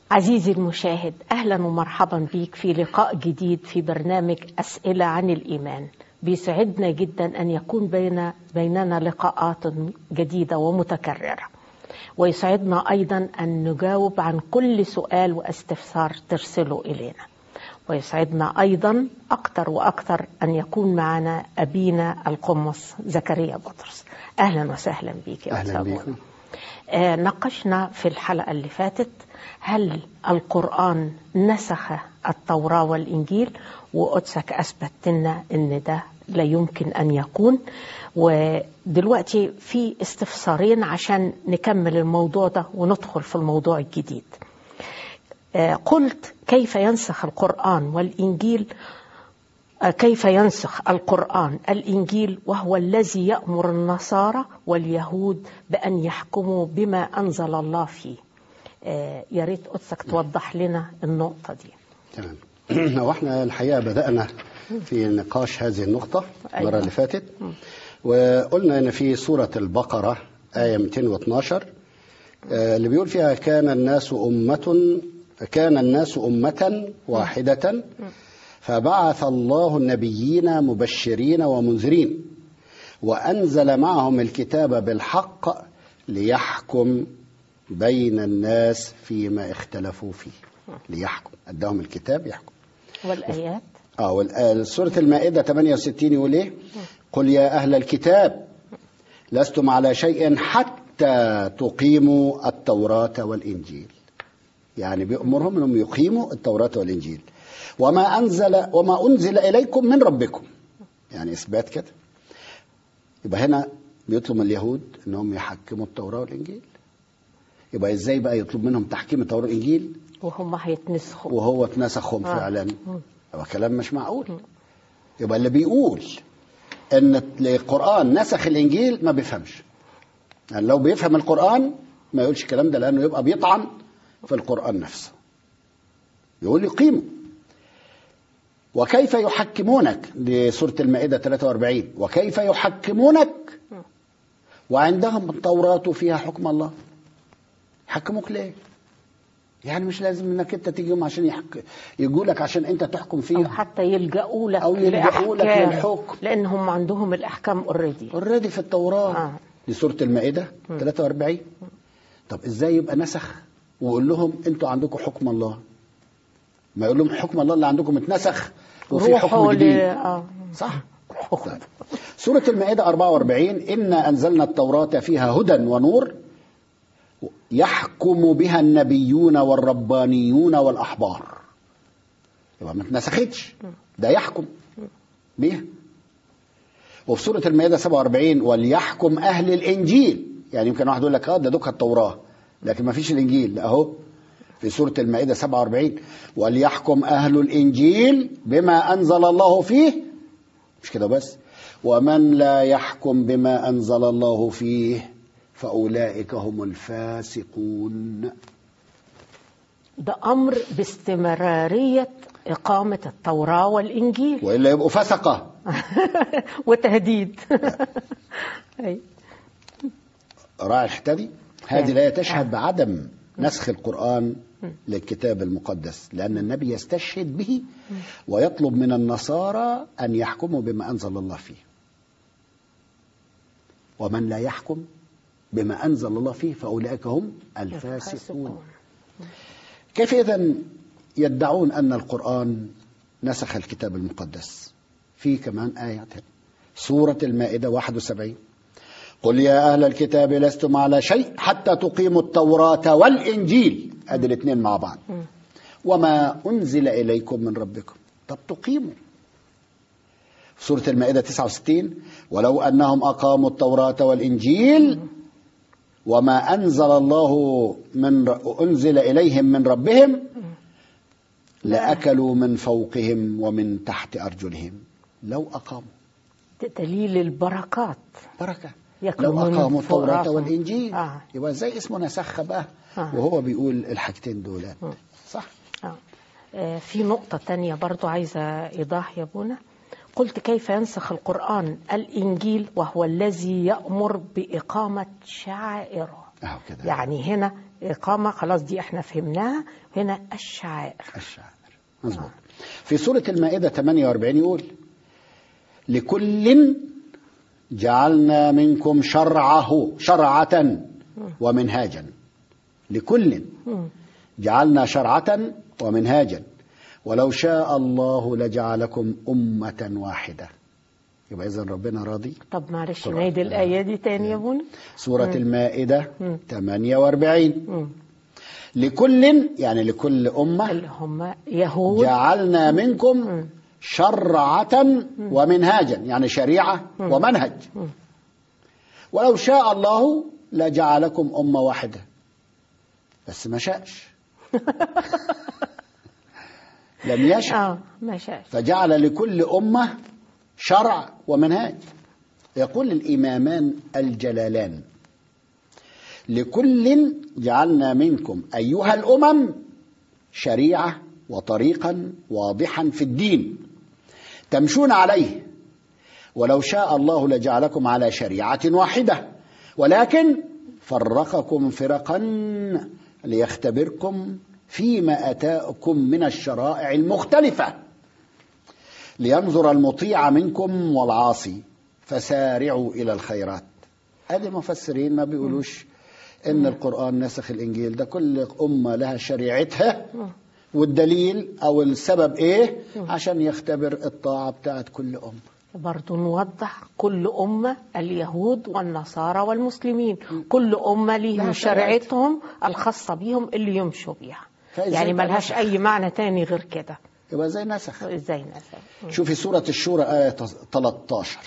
عزيزي المشاهد اهلا ومرحبا بيك في لقاء جديد في برنامج اسئله عن الايمان بيسعدنا جدا ان يكون بين بيننا لقاءات جديده ومتكرره ويسعدنا ايضا ان نجاوب عن كل سؤال واستفسار ترسله الينا ويسعدنا ايضا اكثر واكثر ان يكون معنا ابينا القمص زكريا بطرس اهلا وسهلا بيك يا أهلا أستاذ بيكم. منى. آه، ناقشنا في الحلقة اللي فاتت هل القرآن نسخ التوراة والإنجيل وقدسك أثبت لنا أن ده لا يمكن أن يكون ودلوقتي في استفسارين عشان نكمل الموضوع ده وندخل في الموضوع الجديد آه، قلت كيف ينسخ القرآن والإنجيل آه، كيف ينسخ القرآن الإنجيل وهو الذي يأمر النصارى واليهود بأن يحكموا بما أنزل الله فيه آه، يا ريت قدسك توضح لنا النقطة دي تمام هو احنا الحقيقه بدانا في نقاش هذه النقطه المره أيوة. اللي فاتت وقلنا ان في سوره البقره ايه 212 آه، اللي بيقول فيها كان الناس امه كان الناس امه واحده فبعث الله النبيين مبشرين ومنذرين وانزل معهم الكتاب بالحق ليحكم بين الناس فيما اختلفوا فيه ليحكم اداهم الكتاب يحكم والآيات اه وال- سورة المائدة 68 يقول ايه؟ قل يا أهل الكتاب لستم على شيء حتى تقيموا التوراة والإنجيل. يعني بيأمرهم انهم يقيموا التوراة والإنجيل. وما أنزل وما أنزل إليكم من ربكم. يعني إثبات كده. يبقى هنا بيطلب من اليهود انهم يحكموا التوراة والإنجيل. يبقى ازاي بقى يطلب منهم تحكيم التوراة والإنجيل وهم هيتنسخوا وهو اتنسخهم آه. فعلا مم. يبقى كلام مش معقول يبقى اللي بيقول ان القران نسخ الانجيل ما بيفهمش يعني لو بيفهم القران ما يقولش الكلام ده لانه يبقى بيطعن في القران نفسه يقول يقيمه وكيف يحكمونك دي سوره المائده 43 وكيف يحكمونك وعندهم التوراه فيها حكم الله يحكموك ليه يعني مش لازم انك انت تيجي يوم عشان يحك... يجوا لك عشان انت تحكم أو فيها حتى يلجأوا لك أو يلجأوا لك لأحكام، للحكم. لأنهم عندهم الأحكام اوريدي اوريدي في التوراه آه. دي سوره المائده 43 طب ازاي يبقى نسخ ويقول لهم انتوا عندكم حكم الله ما يقول لهم حكم الله اللي عندكم اتنسخ وفي حكم روحوا ل... جديد آه. صح طيب. سورة المائدة 44 إنا أنزلنا التوراة فيها هدى ونور يحكم بها النبيون والربانيون والأحبار يبقى ما اتنسختش ده يحكم بيها وفي سورة المائدة 47 وليحكم أهل الإنجيل يعني يمكن واحد يقول لك اه ده دوك التوراة لكن ما فيش الإنجيل لا أهو في سورة المائدة 47 وليحكم أهل الإنجيل بما أنزل الله فيه مش كده بس ومن لا يحكم بما أنزل الله فيه فأولئك هم الفاسقون ده أمر باستمرارية إقامة التوراة والإنجيل وإلا يبقوا فسقة وتهديد أي. راعي الحتة دي هذه الآية تشهد بعدم نسخ القرآن للكتاب المقدس لأن النبي يستشهد به ويطلب من النصارى أن يحكموا بما أنزل الله فيه ومن لا يحكم بما أنزل الله فيه فأولئك هم الفاسقون كيف إذا يدعون أن القرآن نسخ الكتاب المقدس في كمان آيات هنا. سورة المائدة 71 قل يا أهل الكتاب لستم على شيء حتى تقيموا التوراة والإنجيل أدي الاثنين مع بعض وما أنزل إليكم من ربكم طب تقيموا سورة المائدة 69 ولو أنهم أقاموا التوراة والإنجيل وما أنزل الله من أنزل إليهم من ربهم لأكلوا من فوقهم ومن تحت أرجلهم لو أقاموا ده دليل البركات بركة يأكلوا لو من أقاموا فوق التوراة راسهم. والإنجيل آه. يبقى زي اسمه نسخ بقى آه. وهو بيقول الحاجتين دول صح آه. آه، في نقطة تانية برضو عايزة إيضاح يا بونا قلت كيف ينسخ القرآن الإنجيل وهو الذي يأمر بإقامة شعائره اهو كده يعني هنا إقامة خلاص دي احنا فهمناها هنا الشعائر الشاعر مظبوط في سورة المائدة 48 يقول لكل جعلنا منكم شرعه شرعة ومنهاجا لكل مم. جعلنا شرعة ومنهاجا ولو شاء الله لجعلكم أمة واحدة يبقى إذا ربنا راضي طب معلش قرآن. نعيد الآية دي تاني يا بني سورة المائدة مم. 48 مم. لكل يعني لكل أمة اللي هم يهود جعلنا منكم مم. شرعة ومنهاجا يعني شريعة ومنهج مم. ولو شاء الله لجعلكم أمة واحدة بس ما شاءش لم يشاء اه ما شاء فجعل لكل أمة شرع ومنهاج يقول الإمامان الجلالان لكل جعلنا منكم أيها الأمم شريعة وطريقا واضحا في الدين تمشون عليه ولو شاء الله لجعلكم على شريعة واحدة ولكن فرقكم فرقا ليختبركم فيما أتاكم من الشرائع المختلفة لينظر المطيع منكم والعاصي فسارعوا إلى الخيرات هذه المفسرين ما بيقولوش إن القرآن نسخ الإنجيل ده كل أمة لها شريعتها والدليل أو السبب إيه عشان يختبر الطاعة بتاعت كل أمة برضو نوضح كل أمة اليهود والنصارى والمسلمين كل أمة ليهم لها شريعتهم الخاصة بيهم اللي يمشوا بيها فإزاي يعني بقى ملهاش نسخ؟ أي معنى تاني غير كده يبقى زي نسخ ازاي نسأل شوفي سورة الشورى آية 13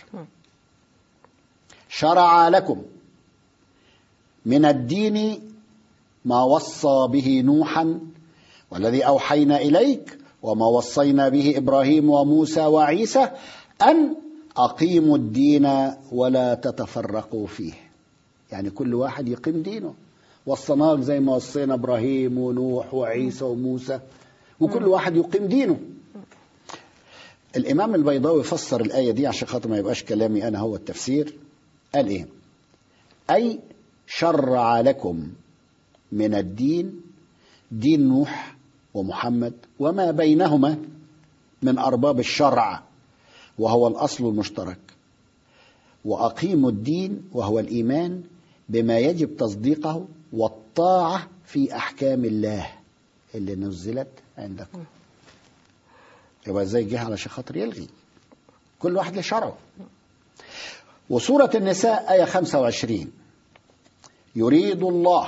شرع لكم من الدين ما وصى به نوحا والذي أوحينا إليك وما وصينا به إبراهيم وموسى وعيسى أن أقيموا الدين ولا تتفرقوا فيه يعني كل واحد يقيم دينه وصيناك زي ما وصينا إبراهيم ونوح وعيسى وموسى وكل واحد يقيم دينه الإمام البيضاوي فسر الآية دي عشان خاطر ما يبقاش كلامي أنا هو التفسير قال إيه أي شرع لكم من الدين دين نوح ومحمد وما بينهما من أرباب الشرع وهو الأصل المشترك وأقيموا الدين وهو الإيمان بما يجب تصديقه والطاعة في أحكام الله اللي نزلت عندكم يبقى ازاي جه علشان خاطر يلغي كل واحد له شرعه وسورة النساء آية 25 يريد الله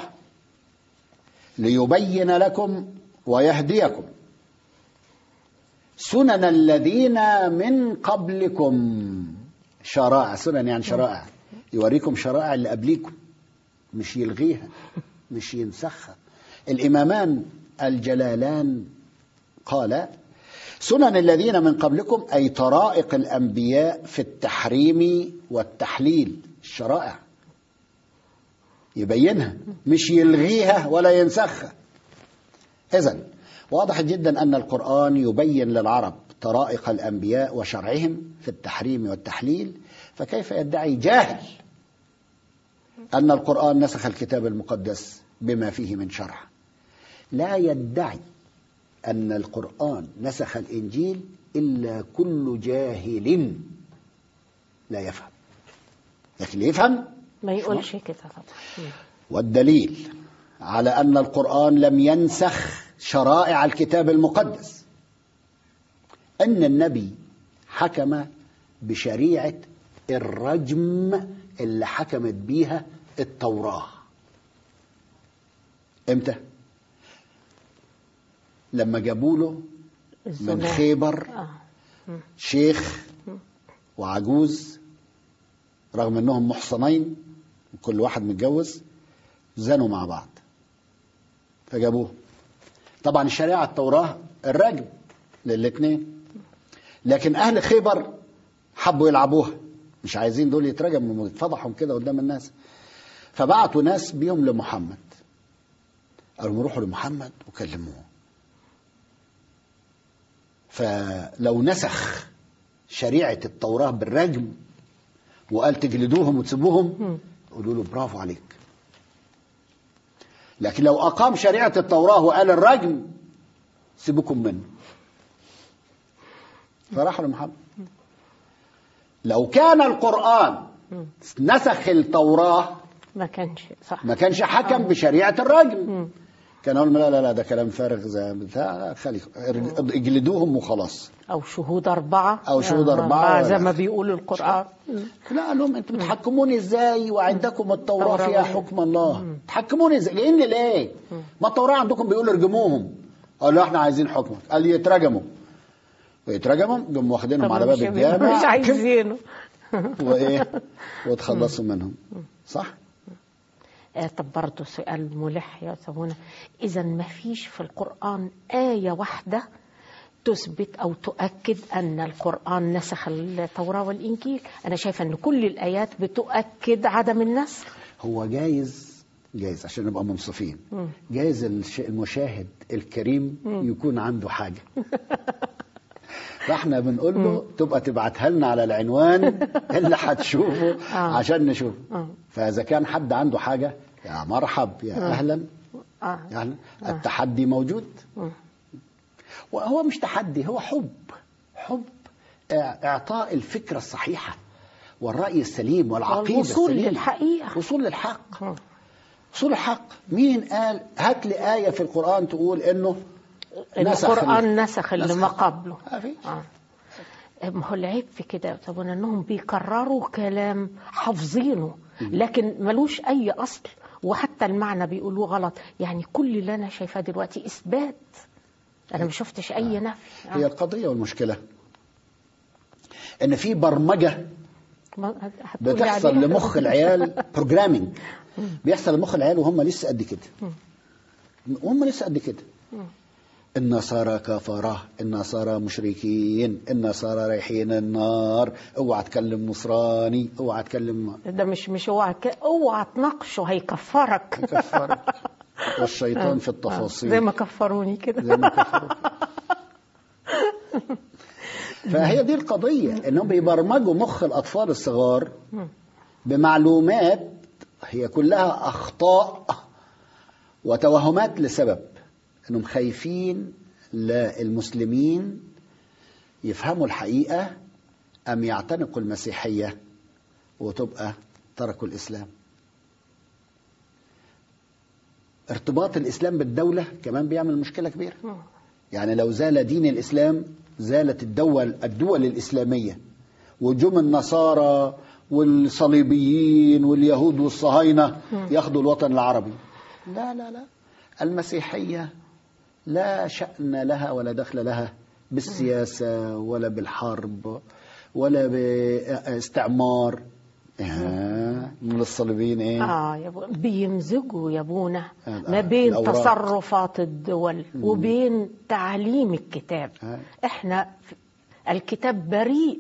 ليبين لكم ويهديكم سنن الذين من قبلكم شرائع سنن يعني شرائع يوريكم شرائع اللي قبليكم مش يلغيها مش ينسخها الإمامان الجلالان قال سنن الذين من قبلكم أي طرائق الأنبياء في التحريم والتحليل الشرائع يبينها مش يلغيها ولا ينسخها إذا واضح جدا أن القرآن يبين للعرب طرائق الأنبياء وشرعهم في التحريم والتحليل فكيف يدعي جاهل أن القرآن نسخ الكتاب المقدس بما فيه من شرع لا يدعي أن القرآن نسخ الإنجيل إلا كل جاهل لا يفهم لكن اللي يفهم ما يقولش كده طبعا والدليل على أن القرآن لم ينسخ شرائع الكتاب المقدس أن النبي حكم بشريعة الرجم اللي حكمت بيها التوراة امتى؟ لما جابوا له من الزنا. خيبر آه. شيخ وعجوز رغم انهم محصنين وكل واحد متجوز زنوا مع بعض فجابوه طبعا الشريعه التوراه الرجم للاثنين لكن اهل خيبر حبوا يلعبوها مش عايزين دول يترجموا يتفضحوا كده قدام الناس فبعتوا ناس بيهم لمحمد قالوا نروحوا لمحمد وكلموه فلو نسخ شريعة التوراة بالرجم وقال تجلدوهم وتسيبوهم قولوا له برافو عليك لكن لو أقام شريعة التوراة وقال الرجم سيبكم منه فراحوا لمحمد لو كان القرآن نسخ التوراة ما كانش صح ما كانش حكم بشريعة الرجم كان يقول لا لا لا ده كلام فارغ زي بتاع خلي اجلدوهم وخلاص او شهود اربعه أو شهود أربعة زي ولا- ما بيقول القران لا قال لهم انتوا بتحكموني ازاي وعندكم التوراة التوراة فيها وهي- حكم الله تحكموني ازاي جايين لي ليه ما التوراة عندكم بيقول ارجموهم قال له احنا عايزين حكمك قال يترجموا ويترجموا جم واخدينهم على باب مش- الجامع مش عايزينه وايه وتخلصوا منهم صح آه، طب برضه سؤال ملح يا سابونا إذا ما فيش في القرآن آية واحدة تثبت أو تؤكد أن القرآن نسخ التوراة والإنجيل أنا شايفة أن كل الآيات بتؤكد عدم النسخ هو جايز جايز عشان نبقى منصفين جايز الش- المشاهد الكريم يكون عنده حاجة فاحنا بنقول له تبقى تبعتها لنا على العنوان اللي هتشوفه آه. عشان نشوفه آه. فاذا كان حد عنده حاجة يا مرحب يا اهلا آه. يعني التحدي موجود وهو مش تحدي هو حب حب إع- اعطاء الفكرة الصحيحة والرأي السليم والعقيدة والوصول السليمة. للحقيقة. وصول للحق آه. وصول الحق مين قال هات لي آية في القرآن تقول إنه نسخ القرآن ال- نسخ اللي نسخ. ما قبله ما فيش. آه. ما هو العيب في كده يا طبعا انهم بيكرروا كلام حافظينه لكن ملوش اي اصل وحتى المعنى بيقولوه غلط يعني كل اللي انا شايفاه دلوقتي اثبات انا ما شفتش اي نفي هي آه. القضية والمشكلة إن في برمجة ما- هتقولي بتحصل عليها؟ لمخ العيال بروجرامينج بيحصل لمخ العيال وهم لسه قد كده وهم لسه قد كده النصارى كفرة النصارى مشركين النصارى رايحين النار اوعى تكلم نصراني اوعى تكلم ده مش مش اوعى ك- اوعى تناقشه هيكفرك كفر والشيطان في آه. التفاصيل زي ما كفروني كده زي ما كفروا فهي دي القضية انهم بيبرمجوا مخ الاطفال الصغار بمعلومات هي كلها اخطاء وتوهمات لسبب انهم خايفين لا المسلمين يفهموا الحقيقة ام يعتنقوا المسيحية وتبقى تركوا الاسلام ارتباط الاسلام بالدولة كمان بيعمل مشكلة كبيرة يعني لو زال دين الإسلام زالت الدول الدول الإسلامية وجم النصارى والصليبيين واليهود والصهاينة ياخدوا الوطن العربي لا لا لا المسيحية لا شأن لها ولا دخل لها بالسياسة ولا بالحرب ولا باستعمار آه، من الصليبيين ايه اه يا بو- بيمزجوا يا ابونا آه، ما بين الأوراق. تصرفات الدول وبين تعليم الكتاب آه. احنا في- الكتاب بريء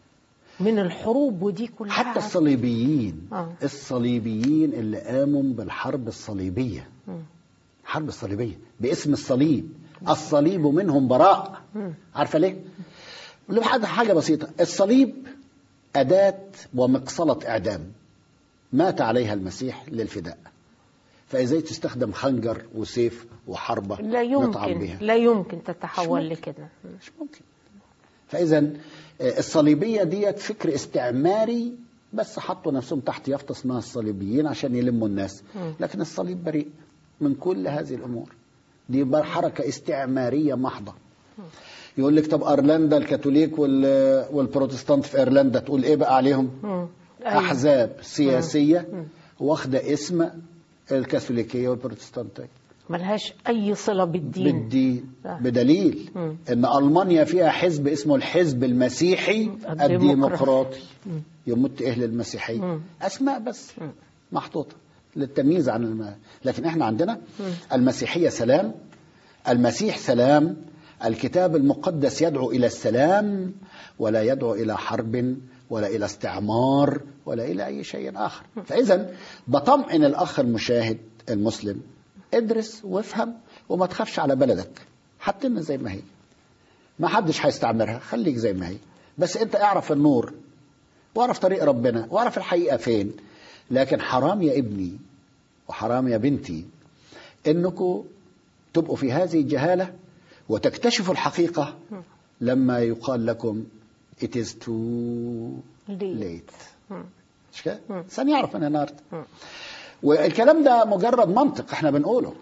من الحروب ودي كلها حتى الصليبيين آه. الصليبيين اللي قاموا بالحرب الصليبية الحرب الصليبية باسم الصليب الصليب منهم براء عارفة ليه؟ له حاجة حاجة بسيطة الصليب أداة ومقصلة إعدام مات عليها المسيح للفداء فإزاي تستخدم خنجر وسيف وحربة لا نطعن يمكن بها لا يمكن تتحول ممكن. لكده مش ممكن فاذا الصليبيه ديت فكر استعماري بس حطوا نفسهم تحت يافطه اسمها الصليبيين عشان يلموا الناس لكن الصليب بريء من كل هذه الامور دي بر- حركه استعماريه محضه يقول لك طب ايرلندا الكاثوليك وال- والبروتستانت في ايرلندا تقول ايه بقى عليهم مم. أيوة. احزاب سياسيه واخده اسم الكاثوليكيه والبروتستانتيه ملهاش اي صله بالدين بالدين صح. بدليل مم. ان المانيا فيها حزب اسمه الحزب المسيحي الديمقراطي. الديمقراطي يمت اهل المسيحيه مم. اسماء بس محطوطه للتمييز عن الم... لكن احنا عندنا المسيحيه سلام المسيح سلام الكتاب المقدس يدعو الى السلام ولا يدعو الى حرب ولا الى استعمار ولا الى اي شيء اخر فاذا بطمئن الاخ المشاهد المسلم ادرس وافهم وما تخافش على بلدك حطنا زي ما هي ما حدش هيستعمرها خليك زي ما هي بس انت اعرف النور واعرف طريق ربنا واعرف الحقيقه فين لكن حرام يا ابني وحرام يا بنتي انكم تبقوا في هذه الجهاله وتكتشفوا الحقيقه لما يقال لكم it is too late مم. مش كده؟ الانسان يعرف من النهارده والكلام ده مجرد منطق احنا بنقوله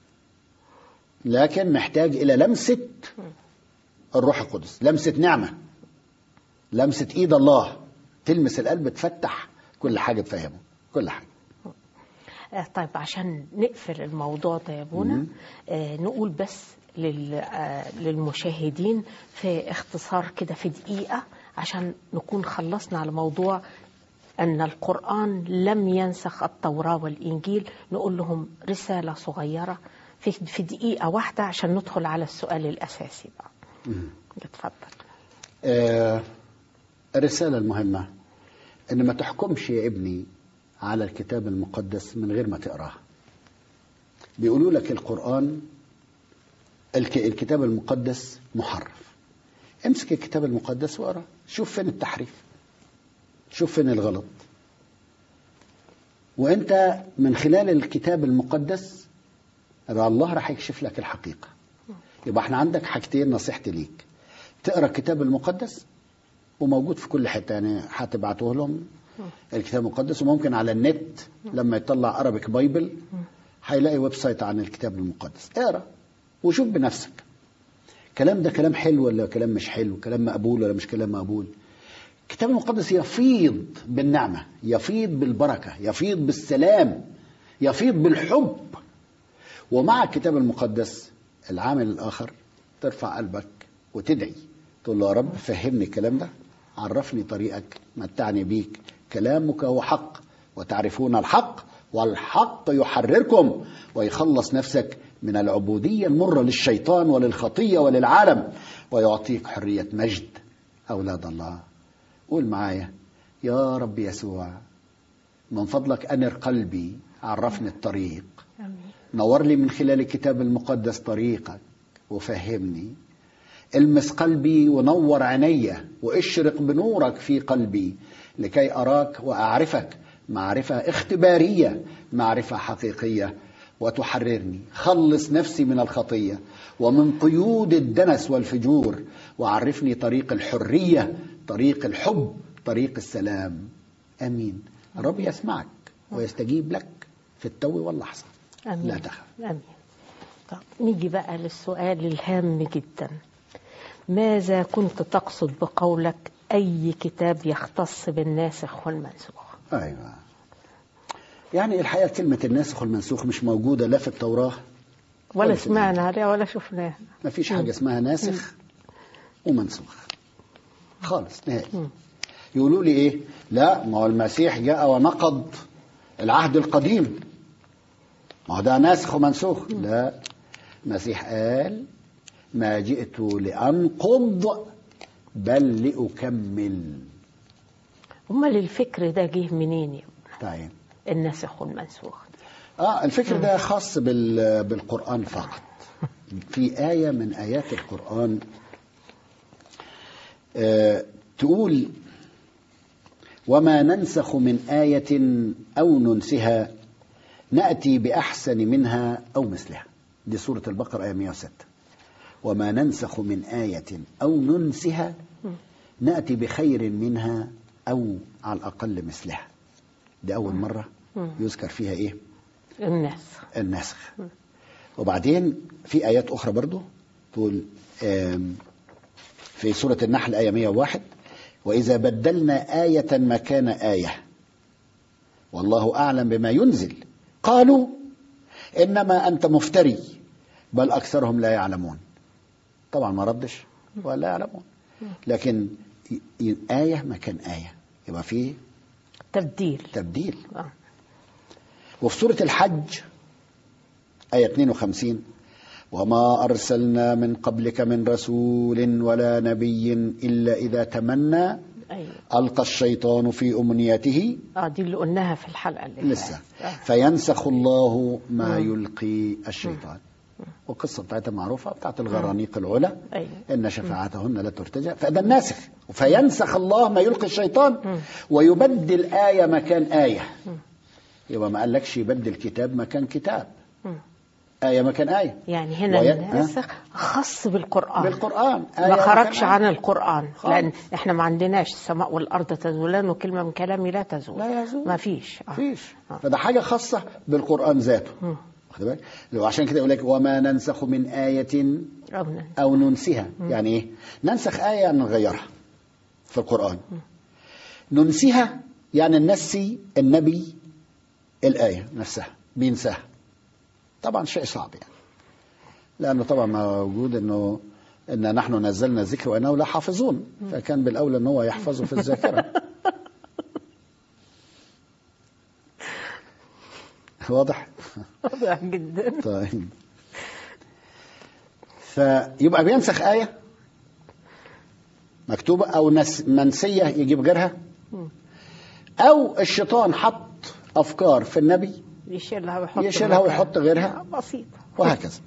لكن محتاج الى لمسه الروح القدس لمسه نعمه لمسه ايد الله تلمس القلب تفتح كل حاجه تفهمه كل حاجه آه، طيب عشان نقفل الموضوع ده يا بونا آه نقول بس لل آه للمشاهدين في اختصار كده في دقيقة عشان نكون خلصنا على موضوع أن القرآن لم ينسخ التوراة والإنجيل نقول لهم رسالة صغيرة في في دقيقة واحدة عشان ندخل على السؤال الأساسي بقى اتفضل آه الرساله المهمه ان ما تحكمش يا ابني على الكتاب المقدس من غير ما تقراه بيقولوا لك القرآن الك- الكتاب المقدس محرف امسك الكتاب المقدس واقرا شوف فين التحريف شوف فين الغلط وانت من خلال الكتاب المقدس يبقى الله راح يكشف لك الحقيقة يبقى احنا عندك حاجتين نصيحتي ليك تقرا الكتاب المقدس وموجود في كل حته يعني هتبعته لهم الكتاب المقدس وممكن على النت لما يطلع ارابيك بايبل هيلاقي ويب سايت عن الكتاب المقدس اقرا وشوف بنفسك كلام ده كلام حلو ولا كلام مش حلو كلام مقبول ولا مش كلام مقبول الكتاب المقدس يفيض بالنعمة يفيض بالبركة يفيض بالسلام يفيض بالحب ومع الكتاب المقدس العامل الآخر ترفع قلبك وتدعي تقول له يا رب فهمني الكلام ده عرفني طريقك متعني بيك كلامك هو حق وتعرفون الحق والحق يحرركم ويخلص نفسك من العبودية المرة للشيطان وللخطية وللعالم ويعطيك حرية مجد أولاد الله قول معايا يا رب يسوع من فضلك أنر قلبي عرفني الطريق آمين نور لي من خلال الكتاب المقدس طريقك وفهمني المس قلبي ونور عيني واشرق بنورك في قلبي لكي أراك وأعرفك معرفة اختبارية معرفة حقيقية وتحررني خلص نفسي من الخطية ومن قيود الدنس والفجور وعرفني طريق الحرية طريق الحب طريق السلام أمين الرب يسمعك ويستجيب لك في التو واللحظة آمين لا تخف آمين طب نيجي بقى للسؤال الهام جدا ماذا كنت تقصد بقولك أي كتاب يختص بالناسخ والمنسوخ ايوه يعني الحقيقه كلمه الناسخ والمنسوخ مش موجوده لا في التوراه ولا ولا في سمعنا عليها ولا شفناها ما فيش حاجه اسمها ناسخ ومنسوخ خالص نهائي يقولوا لي ايه لا ما هو المسيح جاء ونقض العهد القديم ما هو ده ناسخ ومنسوخ لا المسيح قال ما جئت لانقض بل لاكمل أمال الفكر ده جه منين يا طيب الناسخ والمنسوخ اه الفكر ده خاص بال- بالقرآن فقط في آية من آيات القرآن آه تقول وما ننسخ من آية أو ننسها نأتي بأحسن منها أو مثلها دي سورة البقرة آية 106 وما ننسخ من آية أو ننسها نأتي بخير منها أو على الأقل مثلها دي أول مرة يذكر فيها إيه الناسخ النسخ وبعدين في آيات أخرى برضو تقول آم، في سورة النحل آية 101 وإذا بدلنا آية مكان آية والله أعلم بما ينزل قالوا إنما أنت مفتري بل أكثرهم لا يعلمون طبعا ما ردش ولا يعلمون لكن ي- ي- آية مكان آية يبقى فيه تبديل تبديل آه. وفي سورة الحج آية 52 وما أرسلنا من قبلك من رسول ولا نبي إلا إذا تمنى أيوة ألقى الشيطان في أمنيته اه دي اللي قلناها في الحلقة اللي لسه فاتت. فينسخ الله ما يلقي الشيطان والقصة بتاعتها معروفة بتاعت الغرانيق العلا أيوة. إن شفاعتهن لا ترتجى فده الناسخ فينسخ الله ما يلقي الشيطان ويبدل آية مكان آية يبقى ما قالكش يبدل كتاب مكان كتاب مم. آية مكان آية يعني هنا وي- الناسخ خاص بالقرآن بالقرآن آية ما مكان خرجش آية. عن القرآن خالص. لأن احنا ما عندناش السماء والأرض تزولان وكلمة من كلامي لا تزول لا يزول. ما فيش آه. فيش آه. فده حاجة خاصة بالقرآن ذاته مم. واخد بالك لو عشان كده يقول لك وما ننسخ من آية أو ن- أو ننسها يعني إيه ننسخ آية يعني نغيرها في القرآن ننسها يعني ننسي النبي الآية نفسها بينساها طبعا شيء صعب يعني لأنه طبعا موجود أنه إن نحن نزلنا الذكر وأنه لا حافظون فكان بالأولى أنه هو يحفظه في الذاكرة واضح؟ واضح جدا طيب فيبقى بينسخ آية مكتوبة أو نس منسية يجيب غيرها أو الشيطان حط أفكار في النبي يشيلها ويحط يشيلها مكانها. ويحط غيرها. آه، بسيطة وهكذا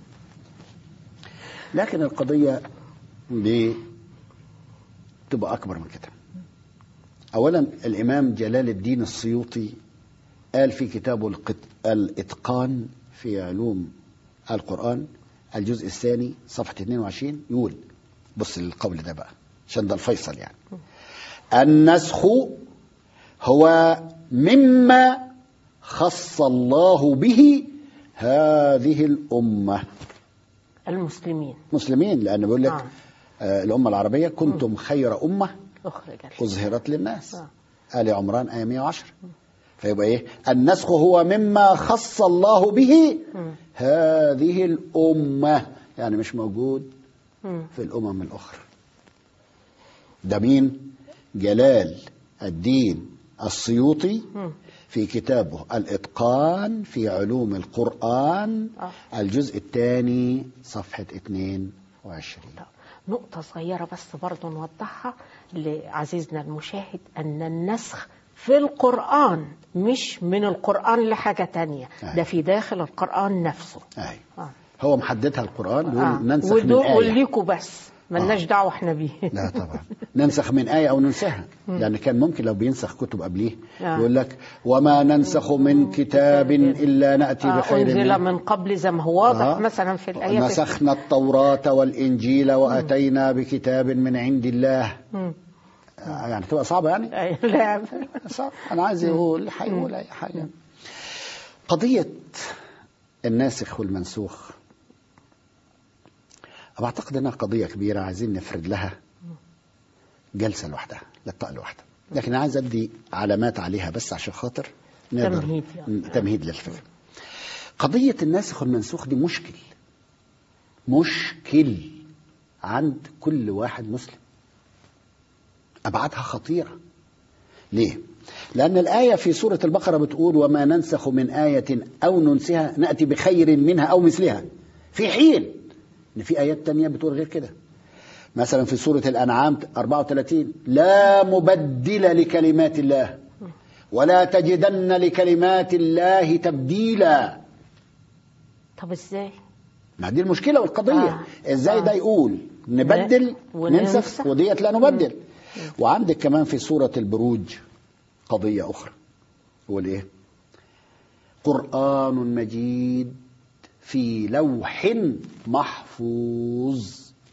لكن القضية دي تبقى أكبر من كده أولا الإمام جلال الدين السيوطي قال في كتابه القت- الإتقان في علوم القرآن الجزء الثاني صفحة 22 يقول بص للقول ده بقى عشان ده الفيصل يعني النسخ هو مما خص الله به هذه الأمة المسلمين مسلمين لأن بيقول لك آه. آه. الأمة العربية كنتم خير أمة أخرج أظهرت للناس آه. آل عمران آية 110 فيبقى إيه النسخ هو مما خص الله به مم. هذه الأمة يعني مش موجود مم. في الأمم الأخرى ده مين جلال الدين السيوطي مم. في كتابه الإتقان في علوم القرآن آه. الجزء الثاني صفحة 22 طب، نقطة صغيرة بس برضو نوضحها لعزيزنا المشاهد أن النسخ في القرآن مش من القرآن لحاجة تانية أيوة. ده في داخل القرآن نفسه أي. آه. هو محددها القرآن بيقول آه. ننسخ من ودول آية وليكوا بس ملناش آه. دعوة احنا بيه لا طبعا ننسخ من آية أو ننساها يعني كان ممكن لو بينسخ كتب قبليه آه. يقول لك وما ننسخ من كتاب إلا نأتي آه، بخير أنزل منه من قبل زي ما هو واضح آه. مثلا في الآية نسخنا التوراة والإنجيل وأتينا بكتاب من عند الله مم. آه، يعني تبقى صعبة يعني أي- لا صعب أنا عايز يقول هيقول أي حاجة قضية الناسخ والمنسوخ بعتقد انها قضيه كبيره عايزين نفرد لها جلسه لوحدها لقاء لوحده لكن عايز ادي علامات عليها بس عشان خاطر نقدر تمهيد يعني. تمهيد للفكره قضيه الناسخ والمنسوخ دي مشكل مشكل عند كل واحد مسلم ابعادها خطيره ليه لأن الآية في سورة البقرة بتقول وما ننسخ من آية أو ننسها نأتي بخير منها أو مثلها في حين إن في آيات تانية بتقول غير كده مثلا في سورة الأنعام 34 لا مبدل لكلمات الله ولا تجدن لكلمات الله تبديلا طب ازاي ما دي المشكلة والقضية آه. ازاي آه. ده يقول نبدل وننسخ. ننسخ وديت لا نبدل وعندك كمان في سورة البروج قضية أخرى هو الايه قرآن مجيد في لوح محفوظ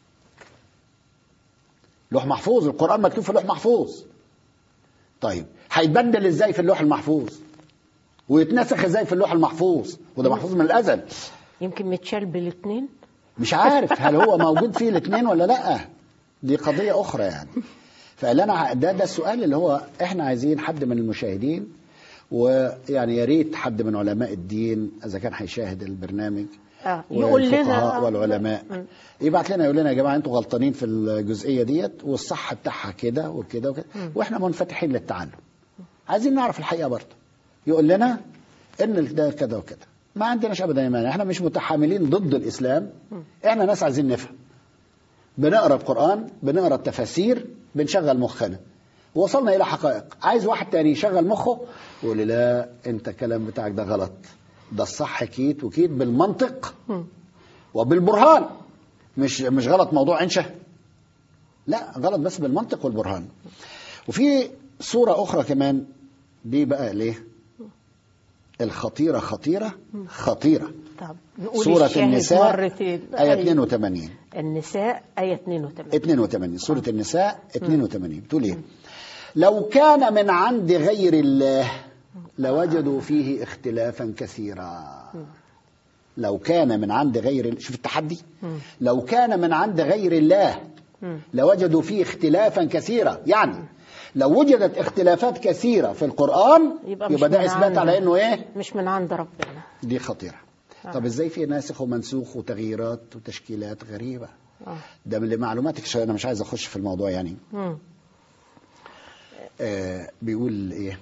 لوح محفوظ القرآن مكتوب في لوح محفوظ طيب هيتبدل ازاي في اللوح المحفوظ ويتنسخ ازاي في اللوح المحفوظ وده محفوظ من الازل يمكن متشال بالاثنين مش عارف هل هو موجود فيه الاثنين ولا لا دي قضية أخرى يعني فقال أنا ده ده السؤال اللي هو إحنا عايزين حد من المشاهدين ويعني يا ريت حد من علماء الدين إذا كان هيشاهد البرنامج آه. يقول لنا والفقهاء آه. والعلماء مم. يبعت لنا يقول لنا يا جماعة أنتوا غلطانين في الجزئية ديت والصح بتاعها كده وكده وكده وإحنا منفتحين للتعلم عايزين نعرف الحقيقة برضه يقول لنا ان ده كذا وكذا ما عندناش ابدا مانع احنا مش متحاملين ضد الاسلام احنا ناس عايزين نفهم بنقرا القران بنقرا التفاسير بنشغل مخنا وصلنا الى حقائق عايز واحد تاني يشغل مخه يقول لي لا انت الكلام بتاعك ده غلط ده الصح كيت وكيت بالمنطق مم. وبالبرهان مش مش غلط موضوع انشه لا غلط بس بالمنطق والبرهان وفي صورة أخرى كمان دي بقى ليه الخطيرة خطيرة خطيرة طب نقول سورة الشاهد النساء مرتين آية أيوة. 82 النساء آية 82 82 سورة النساء 82 بتقول ايه لو كان من عند غير الله لوجدوا فيه اختلافا كثيرا لو كان من عند غير شوف التحدي لو كان من عند غير الله لوجدوا فيه اختلافا كثيرا يعني لو وجدت اختلافات كثيرة في القرآن يبقى يبقى, مش ده من إثبات عنده. على إنه إيه مش من عند ربنا دي خطيرة طب إزاي في ناسخ ومنسوخ وتغييرات وتشكيلات غريبة آه. ده من لمعلوماتك شوية أنا مش عايز أخش في الموضوع يعني مم. آه بيقول ايه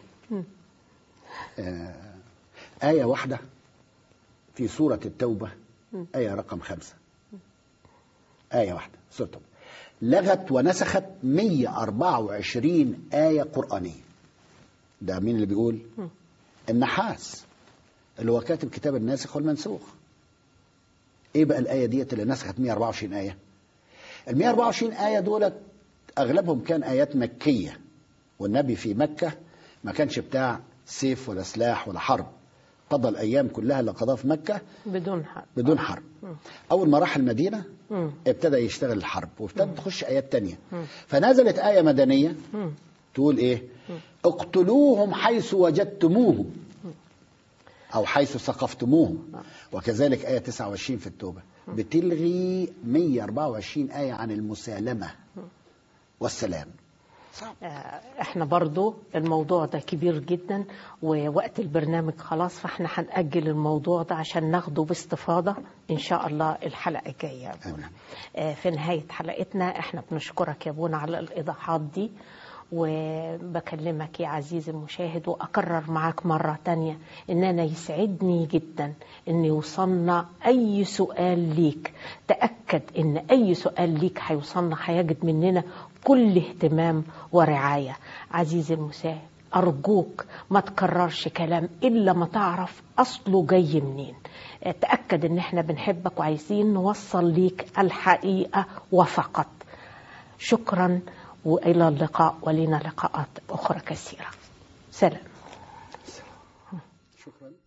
آه آية واحدة في سورة التوبة آية رقم خمسة آية واحدة سورة التوبة لغت ونسخت 124 آية قرآنية ده مين اللي بيقول النحاس اللي هو كاتب كتاب الناسخ والمنسوخ ايه بقى الآية ديت اللي نسخت 124 آية ال 124 آية دولت أغلبهم كان آيات مكية والنبي في مكة ما كانش بتاع سيف ولا سلاح ولا حرب قضى الأيام كلها اللي قضاها في مكة بدون حق بدون حرب أول ما راح المدينة مم. ابتدى يشتغل الحرب وابتدى تخش آيات تانية فنزلت آية مدنية مم. تقول إيه اقتلوهم حيث وجدتموهم أو حيث ثقفتموهم وكذلك آية 29 في التوبة بتلغي 124 آية عن المسالمة والسلام صعب آه، احنا برضو الموضوع ده كبير جدا ووقت البرنامج خلاص فاحنا هنأجل الموضوع ده عشان ناخده باستفاضة ان شاء الله الحلقة الجاية يا ابونا آمين. آه، في نهاية حلقتنا احنا بنشكرك يا ابونا على الايضاحات دي وبكلمك يا عزيزي المشاهد واكرر معاك مرة تانية ان انا يسعدني جدا ان يوصلنا اي سؤال ليك تأكد ان اي سؤال ليك هيوصلنا هيجد مننا كل اهتمام ورعاية عزيزي المشاهد أرجوك ما تكررش كلام إلا ما تعرف أصله جاي منين تأكد إن إحنا بنحبك وعايزين نوصل ليك الحقيقة وفقط شكرا وإلى اللقاء ولنا لقاءات أخرى كثيرة سلام شكرا